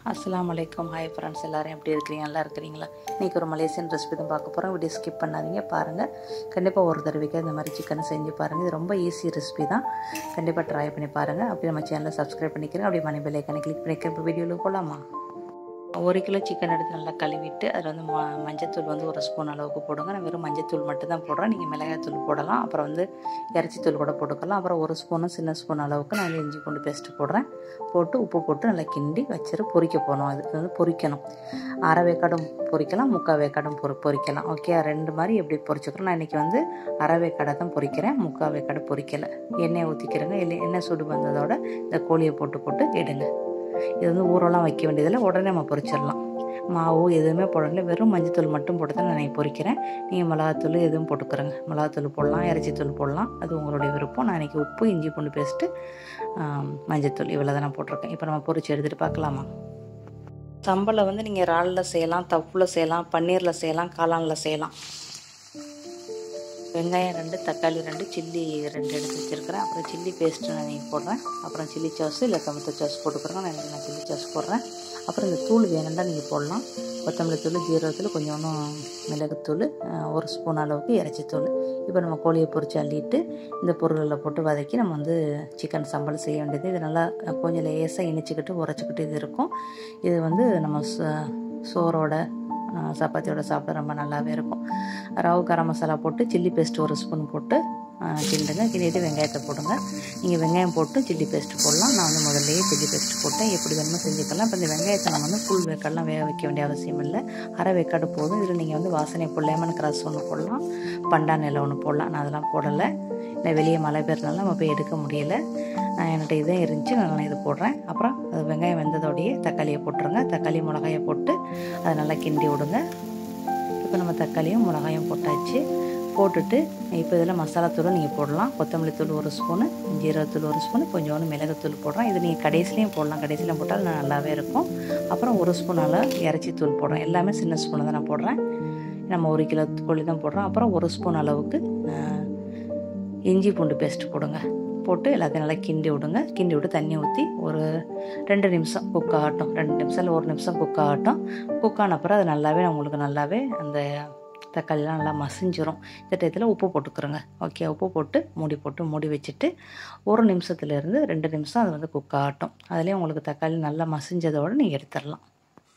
அஸ்ஸலாமு அலைக்கும் hi friends எல்லாரும் எப்படி இருக்கிறீங்க நல்லா இருக்கிறீங்களா இன்றைக்கி ஒரு மலேசியன் ரெசிபி தான் பார்க்க போகிறோம் வீடியோ ஸ்கிப் பண்ணாதீங்க பாருங்கள் கண்டிப்பாக ஒரு தடவைக்கு இந்த மாதிரி சிக்கனை செஞ்சு பாருங்கள் இது ரொம்ப ஈஸி ரெசிபி தான் கண்டிப்பாக ட்ரை பண்ணி பாருங்கள் அப்படி நம்ம சேனலை சப்ஸ்கிரைப் பண்ணிக்கிறேன் அப்படியே மணி பெல்லைக்கான கிளிக் பண்ணிக்கிறேன் இப்போ வீடியோவில் போகலாமா ஒரு கிலோ சிக்கன் எடுத்து நல்லா கழுவிட்டு அதில் வந்து ம மஞ்சத்தூள் வந்து ஒரு ஸ்பூன் அளவுக்கு போடுங்க நான் வெறும் மஞ்சத்தூள் மட்டும் தான் போடுறேன் நீங்கள் மிளகாய்த்தூள் போடலாம் அப்புறம் வந்து இறைச்சித்தூள் கூட போட்டுக்கலாம் அப்புறம் ஒரு ஸ்பூனும் சின்ன ஸ்பூன் அளவுக்கு நான் இஞ்சி பூண்டு பேஸ்ட்டு போடுறேன் போட்டு உப்பு போட்டு நல்லா கிண்டி வச்சுட்டு பொரிக்க போகணும் அதுக்கு வந்து பொரிக்கணும் அரை வேக்காடும் பொரிக்கலாம் முக்கால் வேக்காடும் பொரி பொரிக்கலாம் ஓகே ரெண்டு மாதிரி எப்படி பொரிச்சுக்கிறோம் நான் இன்றைக்கி வந்து அரை வேக்காடை தான் பொரிக்கிறேன் முக்கால் வேக்காடு பொரிக்கலை எண்ணெயை ஊற்றிக்கிறேங்க இல்லை எண்ணெய் சூடு வந்ததோட இந்த கோழியை போட்டு போட்டு எடுங்க இது வந்து ஊரெல்லாம் வைக்க வேண்டியதில்லை உடனே நம்ம பொரிச்சிடலாம் மாவு எதுவுமே போடல வெறும் மஞ்சத்தூள் மட்டும் போட்டு தான் நான் பொரிக்கிறேன் நீங்கள் மிளகாத்தூள் எதுவும் போட்டுக்கிறேங்க மிளகாத்தூள் போடலாம் இறைச்சித்தூள் போடலாம் அது உங்களுடைய விருப்பம் நான் இன்றைக்கி உப்பு இஞ்சி பூண்டு பேஸ்ட்டு மஞ்சத்தூள் இவ்வளோ தான் நான் போட்டிருக்கேன் இப்போ நம்ம பொரிச்சு எடுத்துகிட்டு பார்க்கலாமா சம்பளை வந்து நீங்கள் இறாலில் செய்யலாம் தப்புல செய்யலாம் பன்னீரில் செய்யலாம் காளானில் செய்யலாம் வெங்காயம் ரெண்டு தக்காளி ரெண்டு சில்லி ரெண்டு எடுத்து வச்சுருக்கிறேன் அப்புறம் சில்லி பேஸ்ட்டு நான் நீங்கள் போடுறேன் அப்புறம் சில்லி சாஸ் இல்லை டொமேட்டோ சாஸ் போட்டுக்கிறேன் நான் நான் சில்லி சாஸ் போடுறேன் அப்புறம் இந்த தூள் வேணும்னா நீங்கள் போடலாம் கொத்தமல்லி தூள் ஜீரகத்தூள் கொஞ்சோண்டு மிளகுத்தூள் ஒரு ஸ்பூன் அளவுக்கு இறைச்சித்தூள் இப்போ நம்ம கோழியை பொறிச்சு அள்ளிட்டு இந்த பொருள்களை போட்டு வதக்கி நம்ம வந்து சிக்கன் சம்பல் செய்ய வேண்டியது இது நல்லா கொஞ்சம் லேசாக இனிச்சிக்கிட்டு உரைச்சிக்கிட்டு இது இருக்கும் இது வந்து நம்ம சோறோட சப்பாத்தியோட சாப்பிட ரொம்ப நல்லாவே இருக்கும் ரவு கரம் மசாலா போட்டு சில்லி பேஸ்ட் ஒரு ஸ்பூன் போட்டு கிண்டுங்க கிண்டிட்டு வெங்காயத்தை போடுங்க நீங்கள் வெங்காயம் போட்டு சில்லி பேஸ்ட்டு போடலாம் நான் வந்து முதல்லையே சில்லி பேஸ்ட்டு போட்டேன் எப்படி வேணுமோ செஞ்சுக்கலாம் இப்போ இந்த வெங்காயத்தை நம்ம வந்து ஃபுல் வேக்காடெலாம் வேக வைக்க வேண்டிய அவசியம் இல்லை அரை வேக்காடு போதும் இதில் நீங்கள் வந்து வாசனை இப்போ லெமன் கிராஸ் ஒன்று போடலாம் பண்டான் இலை ஒன்று போடலாம் நான் அதெல்லாம் போடலை இல்லை வெளியே மழை பெய்றதுனால நம்ம போய் எடுக்க முடியலை நான் என்கிட்ட இதே இருந்துச்சு நான் இது போடுறேன் அப்புறம் அது வெங்காயம் வெந்ததோடையே தக்காளியை போட்டுருங்க தக்காளி மிளகாயை போட்டு அதை நல்லா கிண்டி விடுங்க இப்போ நம்ம தக்காளியும் மிளகாயும் போட்டாச்சு போட்டுட்டு இப்போ இதில் மசாலாத்தூளும் நீங்கள் போடலாம் கொத்தமல்லி தூள் ஒரு ஸ்பூனு ஜீரகத்தூள் ஒரு ஸ்பூனு கொஞ்சோண்டு மிளகுத்தூள் போடுறோம் இது நீங்கள் கடைசிலையும் போடலாம் கடைசியில் போட்டால் நல்லாவே இருக்கும் அப்புறம் ஒரு ஸ்பூன் அளவு இறைச்சி தூள் போடுறோம் எல்லாமே சின்ன ஸ்பூனை தான் நான் போடுறேன் நம்ம ஒரு கிலோ கோழி தான் போடுறோம் அப்புறம் ஒரு ஸ்பூன் அளவுக்கு இஞ்சி பூண்டு பேஸ்ட் போடுங்க போட்டு எல்லாத்தையும் நல்லா கிண்டி விடுங்க கிண்டி விட்டு தண்ணி ஊற்றி ஒரு ரெண்டு நிமிஷம் குக் ஆகட்டும் ரெண்டு நிமிஷம் இல்லை ஒரு நிமிஷம் குக் ஆகட்டும் குக் ஆன அப்புறம் அது நல்லாவே உங்களுக்கு நல்லாவே அந்த தக்காளிலாம் நல்லா மசிஞ்சிரும் இந்த டயத்தில் உப்பு போட்டுக்கிறோங்க ஓகே உப்பு போட்டு மூடி போட்டு மூடி வச்சுட்டு ஒரு நிமிஷத்துலேருந்து ரெண்டு நிமிஷம் அது வந்து குக் ஆகட்டும் அதுலேயே உங்களுக்கு தக்காளி நல்லா மசிஞ்சதோடு நீங்கள் எடுத்துடலாம்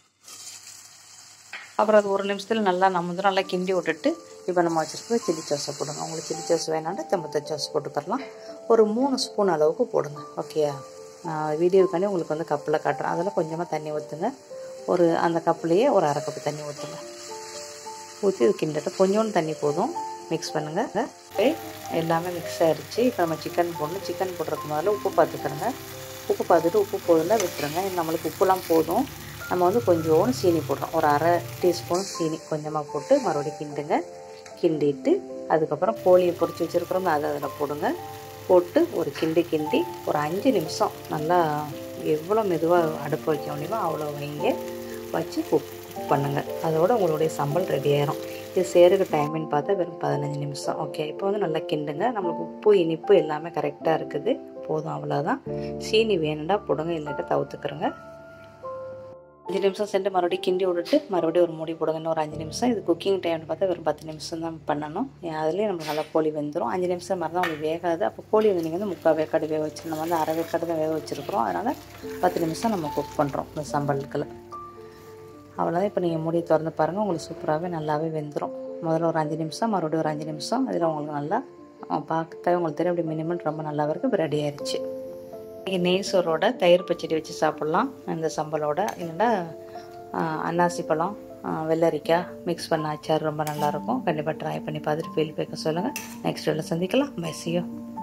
அப்புறம் அது ஒரு நிமிஷத்தில் நல்லா நம்ம வந்து நல்லா கிண்டி விட்டுட்டு இப்போ நம்ம வச்சுருக்க சில்லி சாஸை போடுங்க உங்களுக்கு சில்லி சாஸ் வேணாண்டா டொமேட்டோ சாஸ் போட்டுக்கலாம் ஒரு மூணு ஸ்பூன் அளவுக்கு போடுங்க ஓகேயா நான் வீடியோக்காண்டி உங்களுக்கு வந்து கப்பில் காட்டுறேன் அதில் கொஞ்சமாக தண்ணி ஊற்றுங்க ஒரு அந்த கப்புலேயே ஒரு அரை கப்பு தண்ணி ஊற்றுங்க ஊற்றி இது கிண்டட்டு கொஞ்சோண்டு தண்ணி போதும் மிக்ஸ் பண்ணுங்கள் எல்லாமே மிக்ஸ் ஆகிடுச்சு இப்போ நம்ம சிக்கன் போடணும் சிக்கன் போடுறதுக்கு முதல்ல உப்பு பார்த்துக்கிறோங்க உப்பு பார்த்துட்டு உப்பு போதுன்னா விட்டுருங்க நம்மளுக்கு உப்புலாம் போதும் நம்ம வந்து கொஞ்சோண்டு சீனி போடுறோம் ஒரு அரை டீஸ்பூன் சீனி கொஞ்சமாக போட்டு மறுபடியும் கிண்டுங்க கிண்டிட்டு அதுக்கப்புறம் கோழியை பொறிச்சு வச்சுருக்குறோம் அதை அதில் போடுங்க போட்டு ஒரு கிண்டி கிண்டி ஒரு அஞ்சு நிமிஷம் நல்லா எவ்வளோ மெதுவாக அடுப்பு வைக்க முடியுமோ அவ்வளோ வைங்க வச்சு குக் பண்ணுங்கள் அதோட உங்களுடைய சம்பல் ரெடி ஆயிரும் இது சேருக்க டைமின்னு பார்த்தா வெறும் பதினஞ்சு நிமிஷம் ஓகே இப்போ வந்து நல்லா கிண்டுங்க நம்மளுக்கு உப்பு இனிப்பு எல்லாமே கரெக்டாக இருக்குது போதும் அவ்வளோதான் சீனி வேணுண்டா போடுங்க இல்லாட்டா தவிர்த்துக்கிறோங்க அஞ்சு நிமிஷம் சென்று மறுபடியும் கிண்டி விட்டுட்டு மறுபடியும் ஒரு மூடி போடுங்க இன்னும் ஒரு அஞ்சு நிமிஷம் இது குக்கிங் டைம்னு பார்த்தா வெறும் பத்து நிமிஷம் தான் பண்ணணும் அதுலேயே நமக்கு நல்லா கோழி வெந்துடும் அஞ்சு நிமிஷம் மாதிரி தான் உங்களுக்கு வேகாது அப்போ கோழி வந்து நீங்கள் வந்து முக்கால் வேக்காடு வேக வச்சு நம்ம வந்து அரை வேக்காடு தான் வேக வச்சுருக்குறோம் அதனால் பத்து நிமிஷம் நம்ம குக் பண்ணுறோம் இந்த சம்பளுக்கில் அவ்வளோதான் இப்போ நீங்கள் மூடி திறந்து பாருங்கள் உங்களுக்கு சூப்பராகவே நல்லாவே வெந்துடும் முதல்ல ஒரு அஞ்சு நிமிஷம் மறுபடியும் ஒரு அஞ்சு நிமிஷம் அதில் உங்களுக்கு நல்லா பார்க்கவே உங்களுக்கு தெரியும் அப்படி மினிமம் ரொம்ப நல்லாவே இருக்குது இப்போ ரெடி ஆயிடுச்சு இன்றைக்கி நெய் சோறோட தயிர் பச்சடி வச்சு சாப்பிட்லாம் இந்த சம்பளோட இல்லைன்னா அன்னாசி பழம் வெள்ளரிக்காய் மிக்ஸ் பண்ண அச்சார் ரொம்ப நல்லாயிருக்கும் கண்டிப்பாக ட்ரை பண்ணி பார்த்துட்டு ஃபீல் பேக்க சொல்லுங்கள் நெக்ஸ்ட் வீடியோவில் சந்திக்கலாம் பை சியோ